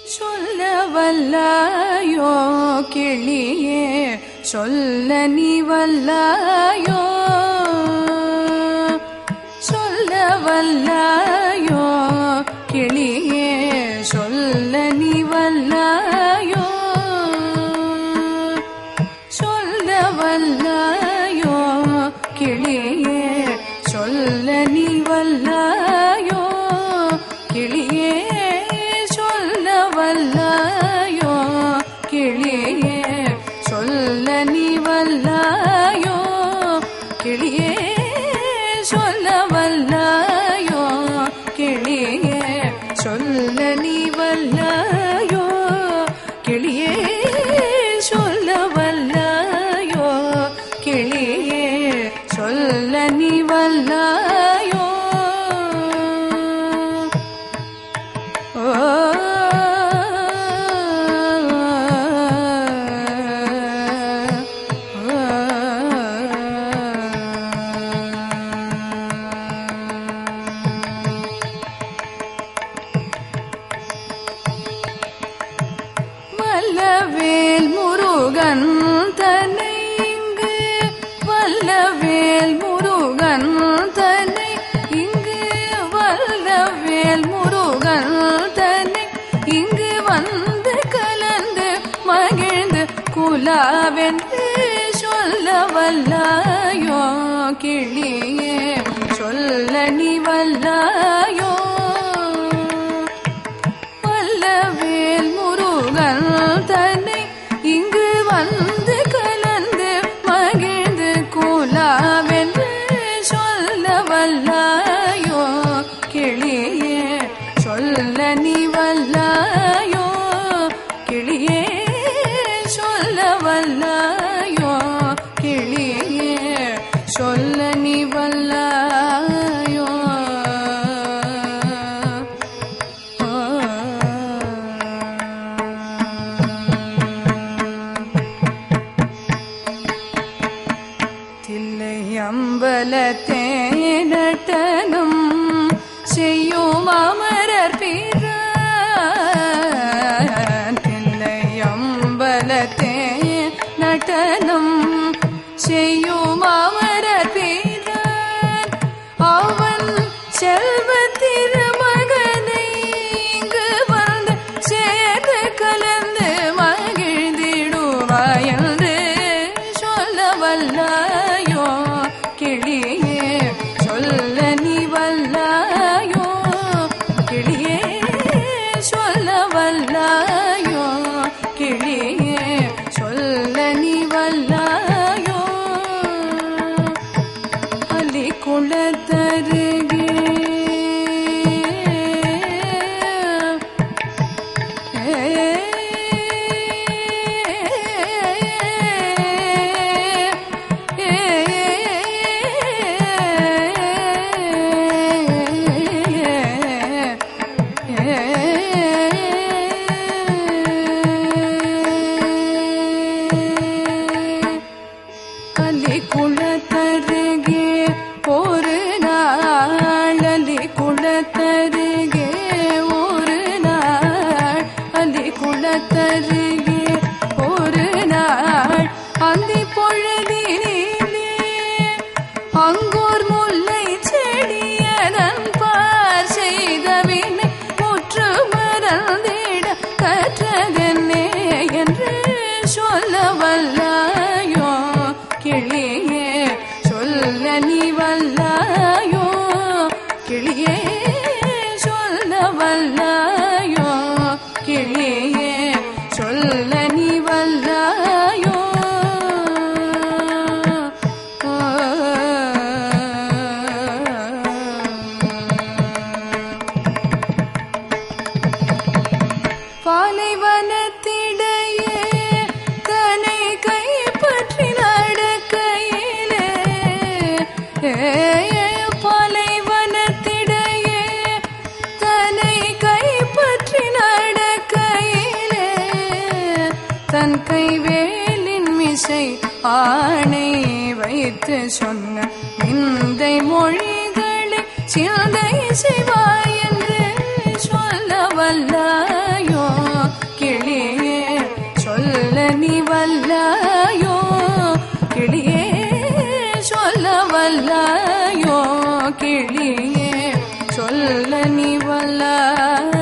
சொல்ல வல்லாயோ கிளியே சொல்ல நீ வல்லாயோ சொல்ல வல்லாயோ கிளியே சொல்ல நீ வல்லாயோ சொல்ல வல்லாயோ கிளியே சொல்ல நீ வல்லாயோ கிளியே சொல்ல வல்லாயோ கிளியே சொல்ல நீ வல்லாயோ கிளியே சொல்ல வல்லாயோ கிளியே சொல்ல நீ வல்லாயோ கிளியே சொல்ல வல்லாயோ கிளியே சொல்ல நீ வல்லாயோ ஓ வல்லவேல் முருகன் தன்னை இங்கு வல்லவேல் முருகன் தன்னை இங்கு வல்லவேல் முருகன் தன்னை இங்கு வந்து கலந்து மகிழ்ந்து குலாவென்று சொல்ல வல்லாயோ கிளியே சொல்ல நீ வல்லாயோ வல்லவேல் முருகன் தன்னை இங்கு வந்து கலந்து மகிழ்ந்து கூலாவென்று சொல்ல வல்லாயோ கிளியே சொல்ல நீ வல்லாயோ கிளியே சொல்ல வல்லாயோ கிளியே சொல்ல நீ வல்லாயோ தில்லை அம்பலத்தே நடனம் செய்யும் அமரர் பிரான் தில்லை அம்பலத்தே நடனம் செய்யும் அமரர் பிரான் அவன் செல்வ திருமகனை இங்கு வந்து சேர்ந்து கலந்து மகிழ்ந்திடுவாயன்று சொல்ல வல்லாயோ கிளியே சொல்ல நீ வல்லாயோ கிளியே சொல்ல வல்லாயோ கிளியே சொல்ல நீ வல்லாயோ அலி குளத்தருகே அலி குளத்தருகே ஒரு நாள் அலி குளத்தருகே ஒரு நாள் அலி குளத்தருகே ஒரு நாள் அந்தி பொழுதிலே அங்கோர் முல்லை செடியதன் பார் செய்த வினை முற்று மறந்திட கற்றதென்னே என்று சொல்ல வல்லாயோ கிளியே சொல்ல நீ வல்லாயோ கிளியே சொல்ல வல்லாயோ கிளியே சொல்ல நீ வல்லாயோ பாலைவனத்திடையே தன்னை கைப்பற்றி நடக்கையிலே பாலைவனத்திடையே தன்னை கைப்பற்றி நடக்கையிலே தன் கைவேலின் மிசை ஆணை வைத்து சொன்ன விந்தை மொழிகளை சிந்தை செய்வாய் என்று சொல்ல வல்லாயோ வல்லாயோ கிளியே சொல்ல நீ வல்லாயோ